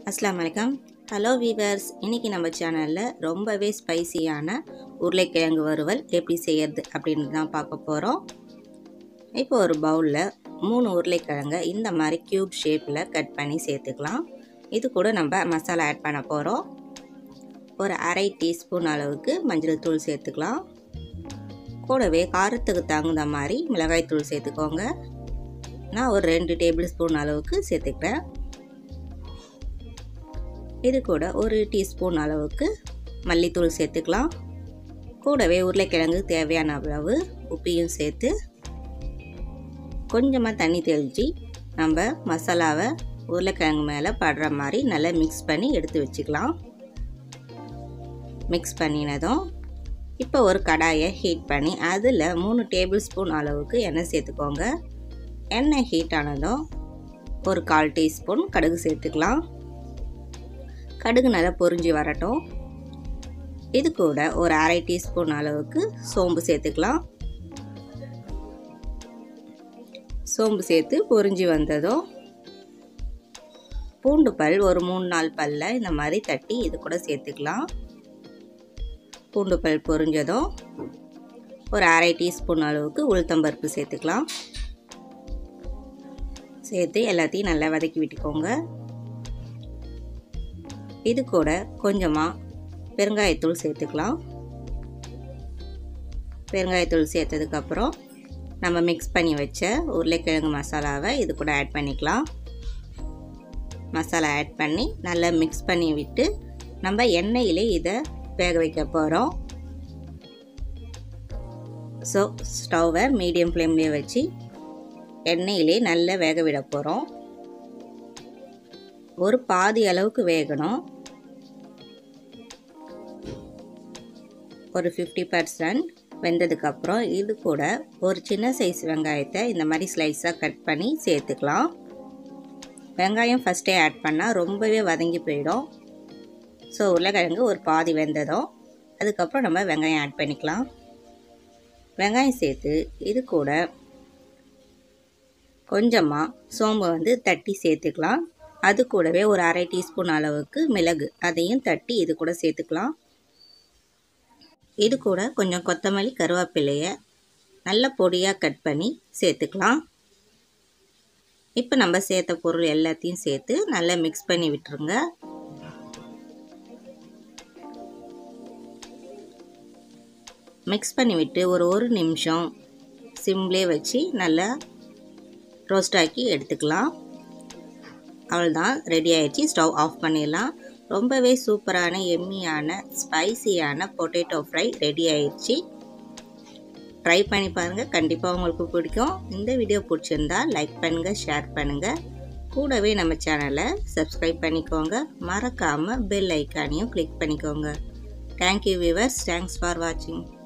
அஸ்லாம் வலைக்கம் hello viewers இன்றைக்கி நம்ம சேனலில் ரொம்பவே ஸ்பைசியான உருளைக்கிழங்கு வறுவல் எப்படி செய்யறது அப்படின்னு தான் பார்க்க போகிறோம் இப்போ ஒரு பவுலில் மூணு உருளைக்கிழங்கை இந்த மாதிரி க்யூப் ஷேப்பில் கட் பண்ணி சேர்த்துக்கலாம் இது கூட நம்ம மசாலா ஆட் பண்ண போகிறோம் ஒரு அரை டீஸ்பூன் அளவுக்கு மஞ்சள் தூள் சேர்த்துக்கலாம் கூடவே காரத்துக்கு தகுந்த மாதிரி மிளகாய் தூள் சேர்த்துக்கோங்க நான் ஒரு ரெண்டு டேபிள் ஸ்பூன் அளவுக்கு சேர்த்துக்கிறேன் இது கூட ஒரு டீஸ்பூன் அளவுக்கு மல்லித்தூள் சேர்த்துக்கலாம் கூடவே உருளைக்கிழங்கு தேவையான அளவு உப்பையும் சேர்த்து கொஞ்சமாக தண்ணி தெளித்து நம்ம மசாலாவை உருளைக்கிழங்கு மேலே படுற மாதிரி நல்லா மிக்ஸ் பண்ணி எடுத்து வச்சுக்கலாம் மிக்ஸ் பண்ணினதும் இப்போ ஒரு கடாயை ஹீட் பண்ணி அதில் மூணு டேபிள் ஸ்பூன் அளவுக்கு எண்ணெய் சேர்த்துக்கோங்க எண்ணெய் ஹீட் ஆனதும் ஒரு கால் டீஸ்பூன் கடுகு சேர்த்துக்கலாம் கடுகு நல்லா பொரிஞ்சு வரட்டும் இது கூட ஒரு அரை டீஸ்பூன் அளவுக்கு சோம்பு சேர்த்துக்கலாம் சோம்பு சேர்த்து பொரிஞ்சு வந்ததும் பூண்டு பல் ஒரு மூணு நாலு பல்ல இந்த மாதிரி தட்டி இது கூட சேர்த்துக்கலாம் பூண்டு பல் பொரிஞ்சதும் ஒரு அரை டீஸ்பூன் அளவுக்கு உளுத்தம்பருப்பு சேர்த்துக்கலாம் சேர்த்து எல்லாத்தையும் நல்லா வதக்கி விட்டுக்கோங்க இது கூட கொஞ்சமாக பெருங்காயத்தூள் சேர்த்துக்கலாம் பெருங்காயத்தூள் சேர்த்ததுக்கப்புறம் நம்ம மிக்ஸ் பண்ணி வச்ச உருளைக்கிழங்கு மசாலாவை இது கூட ஆட் பண்ணிக்கலாம் மசாலா ஆட் பண்ணி நல்லா மிக்ஸ் பண்ணி விட்டு நம்ம எண்ணெயிலே இதை வேக வைக்க போகிறோம் ஸோ ஸ்டவ்வை மீடியம் ஃப்ளேம்லேயே வச்சு எண்ணெயிலே நல்லா வேக விட போகிறோம் ஒரு பாதி அளவுக்கு வேகணும் ஒரு ஃபிஃப்டி பர்சன்ட் வெந்ததுக்கப்புறம் இது கூட ஒரு சின்ன சைஸ் வெங்காயத்தை இந்த மாதிரி ஸ்லைஸாக கட் பண்ணி சேர்த்துக்கலாம் வெங்காயம் ஃபஸ்ட்டே ஆட் பண்ணால் ரொம்பவே வதங்கி போயிடும் ஸோ உருளைக்கிழங்கு ஒரு பாதி வெந்ததும் அதுக்கப்புறம் நம்ம வெங்காயம் ஆட் பண்ணிக்கலாம் வெங்காயம் சேர்த்து இது கூட கொஞ்சமாக சோம்பு வந்து தட்டி சேர்த்துக்கலாம் அது கூடவே ஒரு அரை டீஸ்பூன் அளவுக்கு மிளகு அதையும் தட்டி இது கூட சேர்த்துக்கலாம் இது கூட கொஞ்சம் கொத்தமல்லி கருவேப்பிலையை நல்ல பொடியாக கட் பண்ணி சேர்த்துக்கலாம் இப்போ நம்ம சேர்த்த பொருள் எல்லாத்தையும் சேர்த்து நல்லா மிக்ஸ் பண்ணி விட்டுருங்க மிக்ஸ் பண்ணி விட்டு ஒரு ஒரு நிமிஷம் சிம்லே வச்சு நல்லா ரோஸ்ட் ஆக்கி எடுத்துக்கலாம் அவ்வளோதான் ரெடி ஆகிடுச்சு ஸ்டவ் ஆஃப் பண்ணிடலாம் ரொம்பவே சூப்பரான எம்மியான ஸ்பைசியான பொட்டேட்டோ ஃப்ரை ரெடி ஆயிடுச்சு ட்ரை பண்ணி பாருங்கள் கண்டிப்பாக உங்களுக்கு பிடிக்கும் இந்த வீடியோ பிடிச்சிருந்தா லைக் பண்ணுங்கள் ஷேர் பண்ணுங்கள் கூடவே நம்ம சேனலை சப்ஸ்கிரைப் பண்ணிக்கோங்க மறக்காமல் பெல் ஐக்கானையும் கிளிக் பண்ணிக்கோங்க தேங்க்யூ வியூவர்ஸ் தேங்க்ஸ் ஃபார் வாட்சிங்